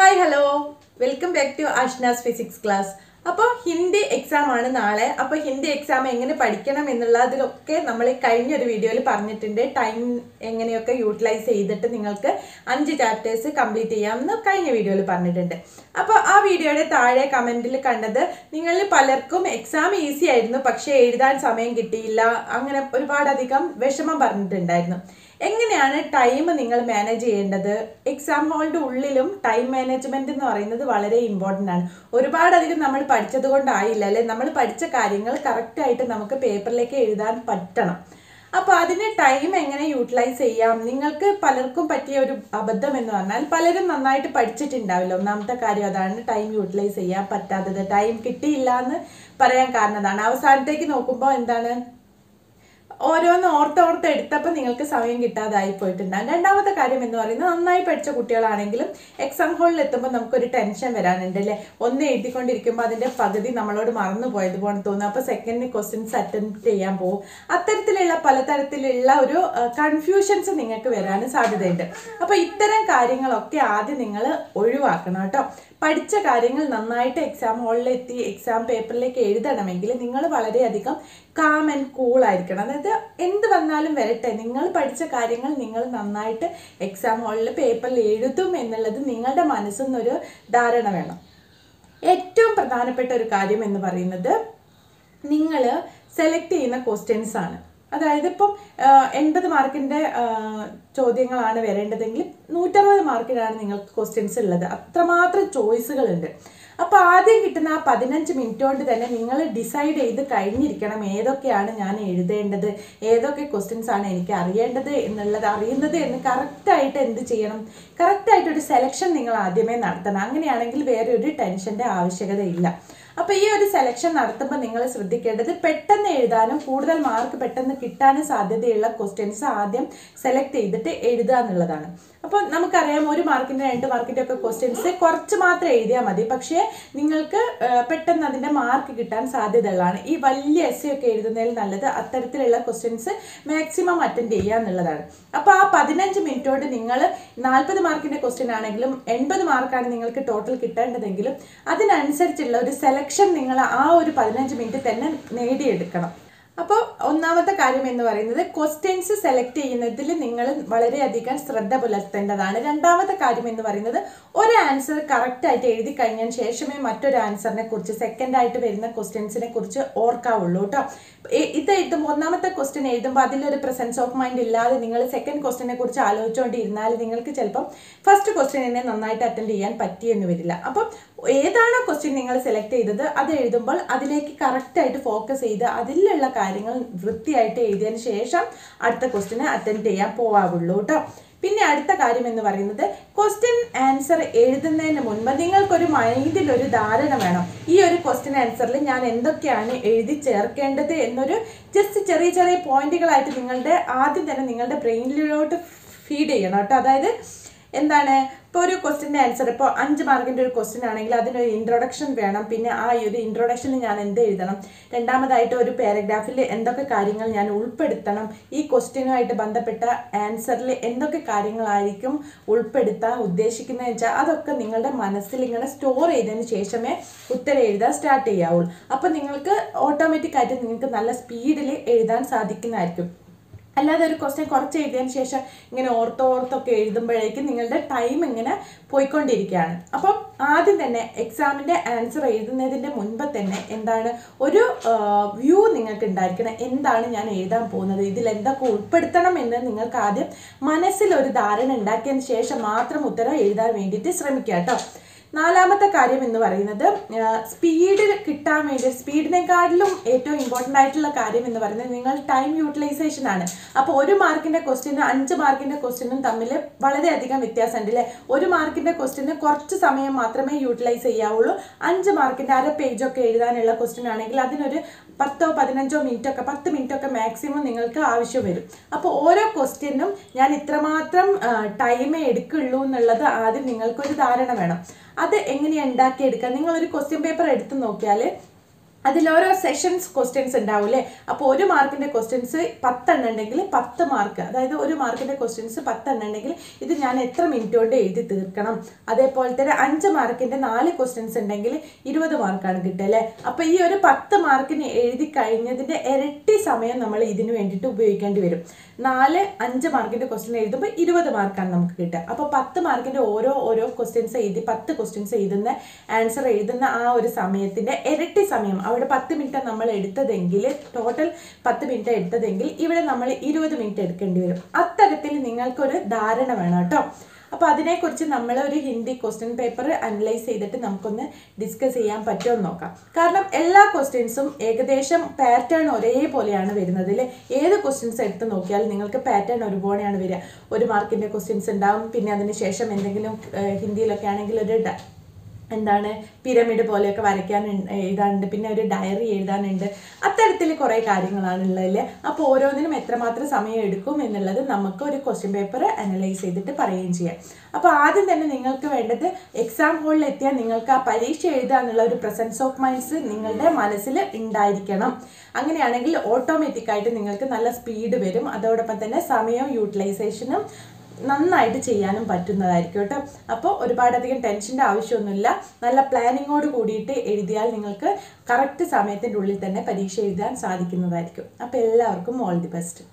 hi hello welcome back to Ashna's physics class അപ്പോൾ Hindi exam ആണ് നാളെ അപ്പോൾ ഹിന്ദി എക്സാം എങ്ങനെ പഠിക്കണം എന്നുള്ളതിലൊക്കെ നമ്മൾ കഴിഞ്ഞ ഒരു വീഡിയോയിൽ പറഞ്ഞിട്ടുണ്ട് ടൈം എങ്ങനെയൊക്കെ യൂട്ടിലൈസ് ചെയ്തിട്ട് നിങ്ങൾക്ക് അഞ്ച് ചാപ്റ്റേഴ്സ് കംപ്ലീറ്റ് ചെയ്യാമെന്ന് കഴിഞ്ഞ വീഡിയോയിൽ പറഞ്ഞിട്ടുണ്ട് അപ്പോൾ ആ വീഡിയോയുടെ താഴെ കമൻറ്റിൽ കണ്ടത് നിങ്ങളിൽ പലർക്കും എക്സാം ഈസി ആയിരുന്നു പക്ഷേ എഴുതാൻ സമയം കിട്ടിയില്ല അങ്ങനെ ഒരുപാടധികം വിഷമം പറഞ്ഞിട്ടുണ്ടായിരുന്നു എങ്ങനെയാണ് ടൈം നിങ്ങൾ മാനേജ് ചെയ്യേണ്ടത് എക്സാം ഹാളിന്റെ ഉള്ളിലും ടൈം മാനേജ്മെന്റ് എന്ന് പറയുന്നത് വളരെ ഇമ്പോർട്ടൻ്റ് ആണ് ഒരുപാടധികം നമ്മൾ പഠിച്ചത് കൊണ്ടായില്ല അല്ലെ നമ്മൾ പഠിച്ച കാര്യങ്ങൾ കറക്റ്റായിട്ട് നമുക്ക് പേപ്പറിലേക്ക് എഴുതാൻ പറ്റണം അപ്പോൾ അതിന് ടൈം എങ്ങനെ യൂട്ടിലൈസ് ചെയ്യാം നിങ്ങൾക്ക് പലർക്കും പറ്റിയ ഒരു അബദ്ധം എന്ന് പറഞ്ഞാൽ പലരും നന്നായിട്ട് പഠിച്ചിട്ടുണ്ടാവില്ല ഒന്നാമത്തെ കാര്യം അതാണ് ടൈം യൂട്ടിലൈസ് ചെയ്യാൻ പറ്റാത്തത് ടൈം കിട്ടിയില്ല എന്ന് പറയാൻ കാരണം അതാണ് അവസാനത്തേക്ക് നോക്കുമ്പോൾ എന്താണ് ഓരോന്ന് ഓർത്ത് ഓർത്ത് എടുത്തപ്പോൾ നിങ്ങൾക്ക് സമയം കിട്ടാതായി പോയിട്ടുണ്ടാകും രണ്ടാമത്തെ കാര്യം എന്ന് പറയുന്നത് നന്നായി പഠിച്ച കുട്ടികളാണെങ്കിലും എക്സാം ഹാളിൽ എത്തുമ്പോൾ നമുക്കൊരു ടെൻഷൻ വരാനുണ്ട് അല്ലേ ഒന്ന് എഴുതിക്കൊണ്ടിരിക്കുമ്പോൾ അതിൻ്റെ പകുതി നമ്മളോട് മറന്നു പോയത് പോലെ തോന്നും അപ്പോൾ സെക്കൻഡ് ക്വസ്റ്റ്യൻസ് അറ്റൻഡ് ചെയ്യാൻ പോകും അത്തരത്തിലുള്ള പലതരത്തിലുള്ള ഒരു കൺഫ്യൂഷൻസ് നിങ്ങൾക്ക് വരാനും സാധ്യതയുണ്ട് അപ്പോൾ ഇത്തരം കാര്യങ്ങളൊക്കെ ആദ്യം നിങ്ങൾ ഒഴിവാക്കണം കേട്ടോ പഠിച്ച കാര്യങ്ങൾ നന്നായിട്ട് എക്സാം ഹാളിൽ എത്തി എക്സാം പേപ്പറിലേക്ക് എഴുതണമെങ്കിൽ നിങ്ങൾ വളരെയധികം കാം ആൻഡ് കൂൾ ആയിരിക്കണം അതായത് എന്ത് വന്നാലും വരട്ടെ നിങ്ങൾ പഠിച്ച കാര്യങ്ങൾ നിങ്ങൾ നന്നായിട്ട് എക്സാം ഹാളിൽ പേപ്പറിൽ എഴുതും എന്നുള്ളത് നിങ്ങളുടെ മനസ്സിൽ നിന്നൊരു ധാരണ വേണം ഏറ്റവും പ്രധാനപ്പെട്ട ഒരു കാര്യം എന്ന് പറയുന്നത് നിങ്ങൾ സെലക്ട് ചെയ്യുന്ന ക്വസ്റ്റ്യൻസ് ആണ് അതായത് ഇപ്പം എൺപത് മാർക്കിൻ്റെ ചോദ്യങ്ങളാണ് വരേണ്ടതെങ്കിൽ നൂറ്ററുപത് മാർക്കിനാണ് നിങ്ങൾക്ക് ക്വസ്റ്റ്യൻസ് ഉള്ളത് അത്രമാത്രം ചോയ്സുകളുണ്ട് അപ്പോൾ ആദ്യം കിട്ടുന്ന ആ പതിനഞ്ച് മിനിറ്റ് കൊണ്ട് തന്നെ നിങ്ങൾ ഡിസൈഡ് ചെയ്ത് കഴിഞ്ഞിരിക്കണം ഏതൊക്കെയാണ് ഞാൻ എഴുതേണ്ടത് ഏതൊക്കെ ക്വസ്റ്റ്യൻസ് ആണ് എനിക്ക് അറിയേണ്ടത് എന്നുള്ളത് അറിയുന്നത് എന്ന് കറക്റ്റായിട്ട് എന്ത് ചെയ്യണം കറക്റ്റായിട്ട് ഒരു സെലക്ഷൻ നിങ്ങൾ ആദ്യമേ നടത്തണം അങ്ങനെയാണെങ്കിൽ വേറെ ഒരു ടെൻഷൻ്റെ ആവശ്യകതയില്ല അപ്പോൾ ഈ ഒരു സെലക്ഷൻ നടത്തുമ്പോൾ നിങ്ങൾ ശ്രദ്ധിക്കേണ്ടത് പെട്ടെന്ന് എഴുതാനും കൂടുതൽ മാർക്ക് പെട്ടെന്ന് കിട്ടാനും സാധ്യതയുള്ള ക്വസ്റ്റ്യൻസ് ആദ്യം സെലക്ട് ചെയ്തിട്ട് എഴുതുക എന്നുള്ളതാണ് അപ്പോൾ നമുക്കറിയാം ഒരു മാർക്കിൻ്റെ രണ്ട് മാർക്കിൻ്റെ ഒക്കെ ക്വസ്റ്റ്യൻസ് കുറച്ച് മാത്രം എഴുതിയാൽ മതി പക്ഷേ നിങ്ങൾക്ക് പെട്ടെന്ന് അതിൻ്റെ മാർക്ക് കിട്ടാൻ സാധ്യതയുള്ളതാണ് ഈ വലിയ എസ് ഒക്കെ എഴുതുന്നതിൽ നല്ലത് അത്തരത്തിലുള്ള ക്വസ്റ്റ്യൻസ് മാക്സിമം അറ്റൻഡ് ചെയ്യുക എന്നുള്ളതാണ് അപ്പോൾ ആ പതിനഞ്ച് മിനിറ്റോട് നിങ്ങൾ നാൽപ്പത് മാർക്കിൻ്റെ ക്വസ്റ്റ്യൻ ആണെങ്കിലും എൺപത് മാർക്കാണ് നിങ്ങൾക്ക് ടോട്ടൽ കിട്ടേണ്ടതെങ്കിലും അതിനനുസരിച്ചുള്ള ഒരു സെലക്ഷൻ നിങ്ങൾ ആ ഒരു പതിനഞ്ച് മിനിറ്റ് തന്നെ നേടിയെടുക്കണം അപ്പോൾ ഒന്നാമത്തെ കാര്യം എന്ന് പറയുന്നത് ക്വസ്റ്റ്യൻസ് സെലക്ട് ചെയ്യുന്നതിൽ നിങ്ങൾ വളരെയധികം ശ്രദ്ധ പുലർത്തേണ്ടതാണ് രണ്ടാമത്തെ കാര്യം എന്ന് പറയുന്നത് ഒരു ആൻസർ കറക്റ്റ് ആയിട്ട് എഴുതി കഴിഞ്ഞതിന് ശേഷമേ മറ്റൊരു ആൻസറിനെ കുറിച്ച് സെക്കൻഡ് ആയിട്ട് വരുന്ന ക്വസ്റ്റ്യൻസിനെ കുറിച്ച് ഓർക്കാവുള്ളൂ കേട്ടോ ഇത് എഴുതുമ്പോൾ ഒന്നാമത്തെ ക്വസ്റ്റ്യൻ എഴുതുമ്പോൾ അതിലൊരു പ്രസൻസ് ഓഫ് മൈൻഡ് ഇല്ലാതെ നിങ്ങൾ സെക്കൻഡ് ക്വസ്റ്റ്യനെ കുറിച്ച് ആലോചിച്ചുകൊണ്ടിരുന്നാൽ നിങ്ങൾക്ക് ചിലപ്പം ഫസ്റ്റ് ക്വസ്റ്റ്യനെ നന്നായിട്ട് അറ്റൻഡ് ചെയ്യാൻ പറ്റിയെന്ന് വരില്ല അപ്പം ഏതാണോ ക്വസ്റ്റ്യൻ നിങ്ങൾ സെലക്ട് ചെയ്തത് അത് എഴുതുമ്പോൾ അതിലേക്ക് കറക്റ്റായിട്ട് ഫോക്കസ് ചെയ്ത് അതിലുള്ള കാര്യങ്ങൾ വൃത്തിയായിട്ട് എഴുതിയതിന് ശേഷം അടുത്ത ക്വസ്റ്റ്യന് അറ്റൻഡ് ചെയ്യാൻ പോവാവുള്ളൂ കേട്ടോ പിന്നെ അടുത്ത കാര്യം എന്ന് പറയുന്നത് ക്വസ്റ്റ്യൻ ആൻസർ എഴുതുന്നതിന് മുൻപ് നിങ്ങൾക്കൊരു മൈൻഡിൽ ഒരു ധാരണ വേണം ഈ ഒരു ക്വസ്റ്റ്യൻ ആൻസറിൽ ഞാൻ എന്തൊക്കെയാണ് എഴുതി ചേർക്കേണ്ടത് എന്നൊരു ജസ്റ്റ് ചെറിയ ചെറിയ പോയിന്റുകളായിട്ട് നിങ്ങളുടെ ആദ്യം തന്നെ നിങ്ങളുടെ ബ്രെയിനിലോട്ട് ഫീഡ് ചെയ്യണം കേട്ടോ അതായത് എന്താണ് ഇപ്പോൾ ഒരു ക്വസ്റ്റിൻ്റെ ആൻസർ ഇപ്പോൾ അഞ്ച് മാർക്കിൻ്റെ ഒരു ക്വസ്റ്റ്യൻ ആണെങ്കിൽ അതിനൊരു ഇൻട്രൊഡക്ഷൻ വേണം പിന്നെ ആ ഒരു ഇൻട്രൊഡക്ഷനിൽ ഞാൻ എന്ത് എഴുതണം രണ്ടാമതായിട്ട് ഒരു പാരഗ്രാഫിൽ എന്തൊക്കെ കാര്യങ്ങൾ ഞാൻ ഉൾപ്പെടുത്തണം ഈ ക്വസ്റ്റ്യനുമായിട്ട് ബന്ധപ്പെട്ട ആൻസറിൽ എന്തൊക്കെ കാര്യങ്ങളായിരിക്കും ഉൾപ്പെടുത്താൻ ഉദ്ദേശിക്കുന്നത് വെച്ചാൽ അതൊക്കെ നിങ്ങളുടെ മനസ്സിൽ ഇങ്ങനെ സ്റ്റോർ ചെയ്തതിന് ശേഷമേ ഉത്തരം എഴുതാൻ സ്റ്റാർട്ട് ചെയ്യാവുള്ളൂ അപ്പോൾ നിങ്ങൾക്ക് ഓട്ടോമാറ്റിക്കായിട്ട് നിങ്ങൾക്ക് നല്ല സ്പീഡിൽ എഴുതാൻ സാധിക്കുന്നതായിരിക്കും അല്ലാതെ ഒരു ക്വസ്റ്റ്യൻ കുറച്ച് എഴുതിയതിന് ശേഷം ഇങ്ങനെ ഓർത്തോ ഓർത്തൊക്കെ എഴുതുമ്പോഴേക്കും നിങ്ങളുടെ ടൈം ഇങ്ങനെ പോയിക്കൊണ്ടിരിക്കുകയാണ് അപ്പം ആദ്യം തന്നെ എക്സാമിൻ്റെ ആൻസർ എഴുതുന്നതിൻ്റെ മുൻപ് തന്നെ എന്താണ് ഒരു വ്യൂ നിങ്ങൾക്ക് ഉണ്ടായിരിക്കണം എന്താണ് ഞാൻ എഴുതാൻ പോകുന്നത് ഇതിൽ എന്തൊക്കെ ഉൾപ്പെടുത്തണം എന്ന് നിങ്ങൾക്ക് ആദ്യം മനസ്സിൽ ഒരു ധാരണ ഉണ്ടാക്കിയതിന് ശേഷം മാത്രം ഉത്തരം എഴുതാൻ വേണ്ടിയിട്ട് ശ്രമിക്കുക കേട്ടോ നാലാമത്തെ കാര്യം എന്ന് പറയുന്നത് സ്പീഡ് കിട്ടാൻ വേണ്ടി സ്പീഡിനെക്കാട്ടിലും ഏറ്റവും ഇമ്പോർട്ടൻ്റ് ആയിട്ടുള്ള കാര്യം എന്ന് പറയുന്നത് നിങ്ങൾ ടൈം യൂട്ടിലൈസേഷൻ ആണ് അപ്പോൾ ഒരു മാർക്കിൻ്റെ ക്വസ്റ്റ്യനും അഞ്ച് മാർക്കിൻ്റെ ക്വസ്റ്റ്യനും തമ്മിൽ വളരെയധികം വ്യത്യാസമുണ്ട് അല്ലേ ഒരു മാർക്കിൻ്റെ ക്വസ്റ്റ്യന് കുറച്ച് സമയം മാത്രമേ യൂട്ടിലൈസ് ചെയ്യാവുള്ളൂ അഞ്ച് മാർക്കിൻ്റെ അര പേജൊക്കെ എഴുതാനുള്ള ക്വസ്റ്റ്യൻ ആണെങ്കിൽ അതിനൊരു പത്തോ പതിനഞ്ചോ മിനിറ്റ് ഒക്കെ പത്ത് മിനിറ്റ് ഒക്കെ മാക്സിമം നിങ്ങൾക്ക് ആവശ്യം വരും അപ്പോൾ ഓരോ ക്വസ്റ്റ്യനും ഞാൻ ഇത്രമാത്രം ടൈമേ എടുക്കുള്ളൂ എന്നുള്ളത് ആദ്യം നിങ്ങൾക്കൊരു ധാരണ വേണം അത് എങ്ങനെയാണ് ഉണ്ടാക്കിയെടുക്കുക നിങ്ങളൊരു ക്വസ്റ്റ്യൻ പേപ്പർ എടുത്ത് നോക്കിയാൽ അതിൽ ഓരോ സെഷൻസ് ക്വസ്റ്റ്യൻസ് ഉണ്ടാവില്ലേ അപ്പോൾ ഒരു മാർക്കിൻ്റെ ക്വസ്റ്റ്യൻസ് പത്തെണ്ണം ഉണ്ടെങ്കിൽ പത്ത് മാർക്ക് അതായത് ഒരു മാർക്കിൻ്റെ ക്വസ്റ്റ്യൻസ് പത്തെണ്ണം ഉണ്ടെങ്കിൽ ഇത് ഞാൻ എത്ര മിനിറ്റ് കൊണ്ട് എഴുതി തീർക്കണം അതേപോലെ തന്നെ അഞ്ച് മാർക്കിൻ്റെ നാല് ക്വസ്റ്റ്യൻസ് ഉണ്ടെങ്കിൽ ഇരുപത് മാർക്കാണ് കിട്ടുക അല്ലേ അപ്പോൾ ഈ ഒരു പത്ത് മാർക്കിന് എഴുതി കഴിഞ്ഞതിൻ്റെ ഇരട്ടി സമയം നമ്മൾ ഇതിന് വേണ്ടിയിട്ട് ഉപയോഗിക്കേണ്ടി വരും നാല് അഞ്ച് മാർക്കിൻ്റെ ക്വസ്റ്റ്യൻ എഴുതുമ്പോൾ ഇരുപത് മാർക്കാണ് നമുക്ക് കിട്ടുക അപ്പോൾ പത്ത് മാർക്കിൻ്റെ ഓരോ ഓരോ ക്വസ്റ്റ്യൻസ് എഴുതി പത്ത് ക്വസ്റ്റ്യൻസ് എഴുതുന്ന ആൻസർ എഴുതുന്ന ആ ഒരു സമയത്തിൻ്റെ ഇരട്ടി സമയം അവിടെ പത്ത് മിനിറ്റ് നമ്മൾ എടുത്തതെങ്കിൽ ടോട്ടൽ പത്ത് മിനിറ്റ് എടുത്തതെങ്കിൽ ഇവിടെ നമ്മൾ ഇരുപത് മിനിറ്റ് എടുക്കേണ്ടി വരും അത്തരത്തിൽ നിങ്ങൾക്കൊരു ധാരണ വേണം കേട്ടോ അപ്പോൾ അതിനെക്കുറിച്ച് നമ്മൾ ഒരു ഹിന്ദി ക്വസ്റ്റ്യൻ പേപ്പർ അനലൈസ് ചെയ്തിട്ട് നമുക്കൊന്ന് ഡിസ്കസ് ചെയ്യാൻ പറ്റുമോ എന്ന് നോക്കാം കാരണം എല്ലാ ക്വസ്റ്റ്യൻസും ഏകദേശം പാറ്റേൺ ഒരേപോലെയാണ് വരുന്നത് അല്ലേ ഏത് ക്വസ്റ്റ്യൻസ് എടുത്ത് നോക്കിയാൽ നിങ്ങൾക്ക് പാറ്റേൺ ഒരുപോലെയാണ് വരിക ഒരു മാർക്കിൻ്റെ ക്വസ്റ്റ്യൻസ് ഉണ്ടാവും പിന്നെ അതിന് ശേഷം എന്തെങ്കിലും ഏഹ്, ഹിന്ദിയിലൊക്കെ ആണെങ്കിൽ ഒരു ഡ- എന്താണ് പിരമിഡ് പോലെയൊക്കെ വരയ്ക്കാൻ എഴുതാനുണ്ട് പിന്നെ ഒരു ഡയറി എഴുതാനുണ്ട് അത്തരത്തിൽ കുറേ കാര്യങ്ങളാണ് ഉള്ളതിൽ അപ്പോൾ ഓരോന്നിനും എത്രമാത്രം സമയം എടുക്കും എന്നുള്ളത് നമുക്ക് ഒരു ക്വസ്റ്റ്യൻ പേപ്പർ അനലൈസ് ചെയ്തിട്ട് പറയുകയും ചെയ്യാം അപ്പോൾ ആദ്യം തന്നെ നിങ്ങൾക്ക് വേണ്ടത് എക്സാം ഹോളിൽ എത്തിയാൽ നിങ്ങൾക്ക് ആ പരീക്ഷ എഴുതുക എന്നുള്ള ഒരു പ്രസൻസ് ഓഫ് മൈൻഡ്സ് നിങ്ങളുടെ മനസ്സിൽ ഉണ്ടായിരിക്കണം അങ്ങനെയാണെങ്കിൽ ഓട്ടോമാറ്റിക്കായിട്ട് നിങ്ങൾക്ക് നല്ല സ്പീഡ് വരും അതോടൊപ്പം തന്നെ സമയവും യൂട്ടിലൈസേഷനും നന്നായിട്ട് ചെയ്യാനും പറ്റുന്നതായിരിക്കും കേട്ടോ അപ്പോൾ ഒരുപാടധികം ടെൻഷൻ്റെ ആവശ്യമൊന്നുമില്ല നല്ല പ്ലാനിങ്ങോട് കൂടിയിട്ട് എഴുതിയാൽ നിങ്ങൾക്ക് കറക്റ്റ് സമയത്തിൻ്റെ ഉള്ളിൽ തന്നെ പരീക്ഷ എഴുതാൻ സാധിക്കുന്നതായിരിക്കും അപ്പോൾ എല്ലാവർക്കും ഓൾ ദി ബെസ്റ്റ്